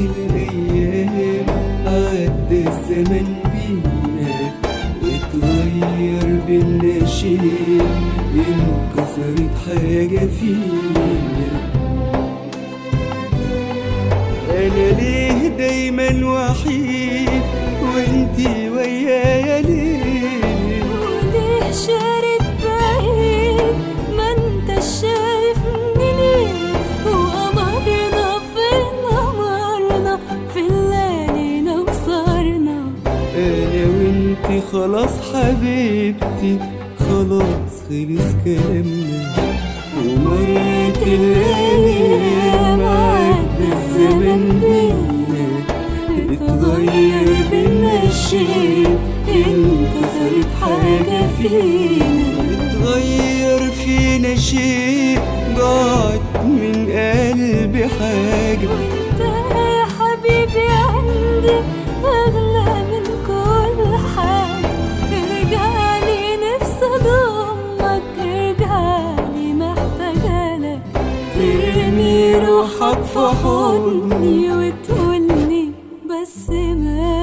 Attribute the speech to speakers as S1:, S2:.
S1: الأيام عدى الزمن بينا اتغير بينا شيء انكسرت حاجة فينا أنا ليه دايما وحيد وانتي ويايا ليه
S2: وليه شارد بعيد ما انت شايفني ليه وقمرنا فين قمرنا في الليالينا وصارنا
S1: انا وانتي خلاص حبيبتي خلاص خلص كلامنا ومرت الايام عدى الزمن بينا اتغير بينا شيء انكسرت حاجة فينا اتغير فينا شيء ضاعت من قلبي حاجة
S2: وانت يا حبيبي عندي اغلى من كل حاجة ارجعلي نفسي اضمك ارجعلي محتاجالك ترمي روحك في حضني وتقولي بس ما